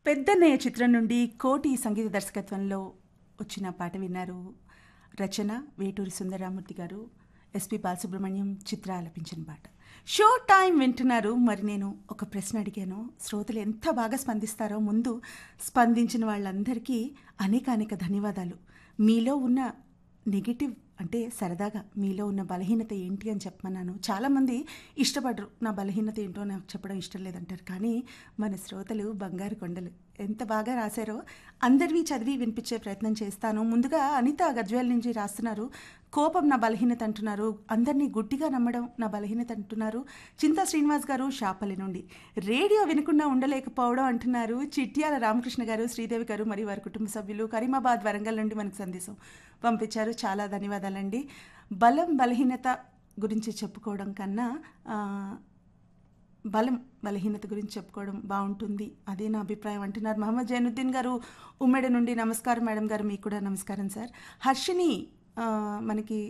పెద్దన్నయ్య చిత్రం నుండి కోటి సంగీత దర్శకత్వంలో వచ్చిన పాట విన్నారు రచన వేటూరి సుందరరామూర్తి గారు ఎస్పి బాలసుబ్రహ్మణ్యం చిత్ర ఆలపించిన పాట షో టైం వింటున్నారు మరి నేను ఒక ప్రశ్న అడిగాను శ్రోతలు ఎంత బాగా స్పందిస్తారో ముందు స్పందించిన వాళ్ళందరికీ అనేక అనేక ధన్యవాదాలు మీలో ఉన్న నెగిటివ్ అంటే సరదాగా మీలో ఉన్న బలహీనత ఏంటి అని చెప్పమన్నాను చాలామంది ఇష్టపడరు నా బలహీనత ఏంటో నాకు చెప్పడం ఇష్టం లేదంటారు కానీ మన శ్రోతలు బంగారు కొండలు ఎంత బాగా రాశారో అందరివి చదివి వినిపించే ప్రయత్నం చేస్తాను ముందుగా అనిత గజ్వేల్ నుంచి రాస్తున్నారు కోపం నా బలహీనత అంటున్నారు అందరినీ గుడ్డిగా నమ్మడం నా బలహీనత అంటున్నారు చింతా శ్రీనివాస్ గారు షాపల్లి నుండి రేడియో వినకుండా ఉండలేకపోవడం అంటున్నారు చిట్యాల రామకృష్ణ గారు శ్రీదేవి గారు మరియు వారి కుటుంబ సభ్యులు కరీమాబాద్ వరంగల్ నుండి మనకు సందేశం పంపించారు చాలా ధన్యవాదాలండి బలం బలహీనత గురించి చెప్పుకోవడం కన్నా ఆ, బలం బలహీనత గురించి చెప్పుకోవడం బాగుంటుంది అదే నా అభిప్రాయం అంటున్నారు మహమ్మద్ జైనుద్దీన్ గారు ఉమ్మడి నుండి నమస్కారం మేడం గారు మీకు కూడా నమస్కారం సార్ హర్షిని ఆ, మనకి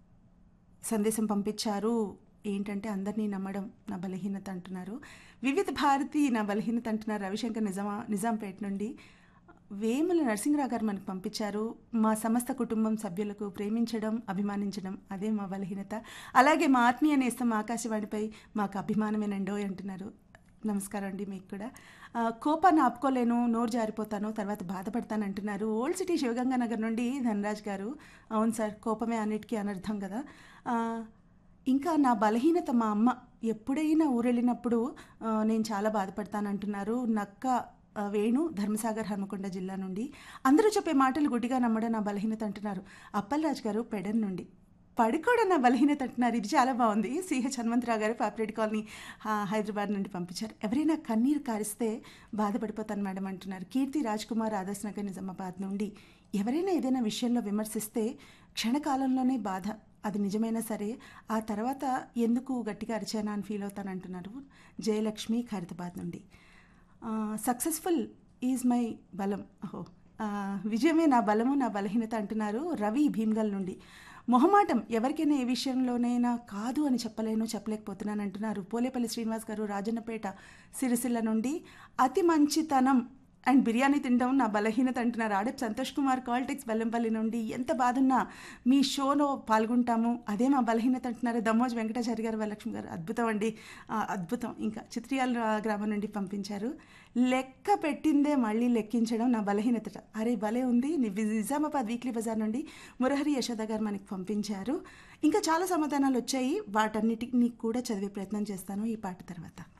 సందేశం పంపించారు ఏంటంటే అందరినీ నమ్మడం నా బలహీనత అంటున్నారు వివిధ భారతి నా బలహీనత అంటున్నారు రవిశంకర్ నిజామా నిజాంపేట నుండి వేముల నరసింహరావు గారు మనకు పంపించారు మా సమస్త కుటుంబం సభ్యులకు ప్రేమించడం అభిమానించడం అదే మా బలహీనత అలాగే మా ఆత్మీయ నేస్తం ఆకాశవాణిపై మాకు అభిమానమేనండో అంటున్నారు నమస్కారం అండి మీకు కూడా ఆ, కోపాన్ని ఆపుకోలేను నోరు జారిపోతాను తర్వాత బాధపడతాను అంటున్నారు ఓల్డ్ సిటీ శివగంగా నగర్ నుండి ధనరాజ్ గారు అవును సార్ కోపమే అన్నిటికీ అనర్థం కదా ఆ, ఇంకా నా బలహీనత మా అమ్మ ఎప్పుడైనా ఊరెళ్ళినప్పుడు ఆ, నేను చాలా బాధపడతాను అంటున్నారు నక్క ఆ, వేణు ధర్మసాగర్ హనుమకొండ జిల్లా నుండి అందరూ చెప్పే మాటలు గుడ్డిగా నమ్మడం నా బలహీనత అంటున్నారు అప్పలరాజు గారు పెడన్ నుండి పడుకోవడం నా బలహీనత అంటున్నారు ఇది చాలా బాగుంది సిహెచ్ హనుమంతరావు గారు పాపిరెడ్డి కాలనీ ఆ, హైదరాబాద్ నుండి పంపించారు ఎవరైనా కన్నీరు కారిస్తే బాధపడిపోతాను మేడం అంటున్నారు కీర్తి రాజ్ కుమార్ ఆదర్శ్ నగర్ నిజామాబాద్ నుండి ఎవరైనా ఏదైనా విషయంలో విమర్శిస్తే క్షణకాలంలోనే బాధ అది నిజమైనా సరే ఆ తర్వాత ఎందుకు గట్టిగా అరిచానా అని ఫీల్ అవుతానంటున్నారు జయలక్ష్మి ఖైరతాబాద్ నుండి సక్సెస్ఫుల్ ఈజ్ మై బలం అహో ఆ, విజయమే నా బలము నా బలహీనత అంటున్నారు రవి భీమ్గల్ నుండి మొహమాటం ఎవరికైనా ఏ విషయంలోనైనా కాదు అని చెప్పలేను చెప్పలేకపోతున్నాను అంటున్నారు పోలేపల్లి శ్రీనివాస్ గారు రాజన్నపేట సిరిసిల్ల నుండి అతి మంచితనం అండ్ బిర్యానీ తినడం నా బలహీనత అంటున్నారు ఆడప్ సంతోష్ కుమార్ కాల్టెక్స్ బెల్లంపల్లి నుండి ఎంత బాధున్నా మీ షోలో పాల్గొంటాము అదే మా బలహీనత అంటున్నారు దమ్మోజ్ వెంకటాచారి గారు వరలక్ష్మి గారు అద్భుతం అండి ఆ, అద్భుతం ఇంకా చిత్రియాల గ్రామం నుండి పంపించారు లెక్క పెట్టిందే మళ్ళీ లెక్కించడం నా బలహీనత అరే భలే ఉంది ని- నిజామాబాద్ వీక్లీ బజార్ నుండి మురహరి యశోద గారు మనకి పంపించారు ఇంకా చాలా సమాధానాలు వచ్చాయి వాటన్నిటిని కూడా చదివే ప్రయత్నం చేస్తాను ఈ పాట తర్వాత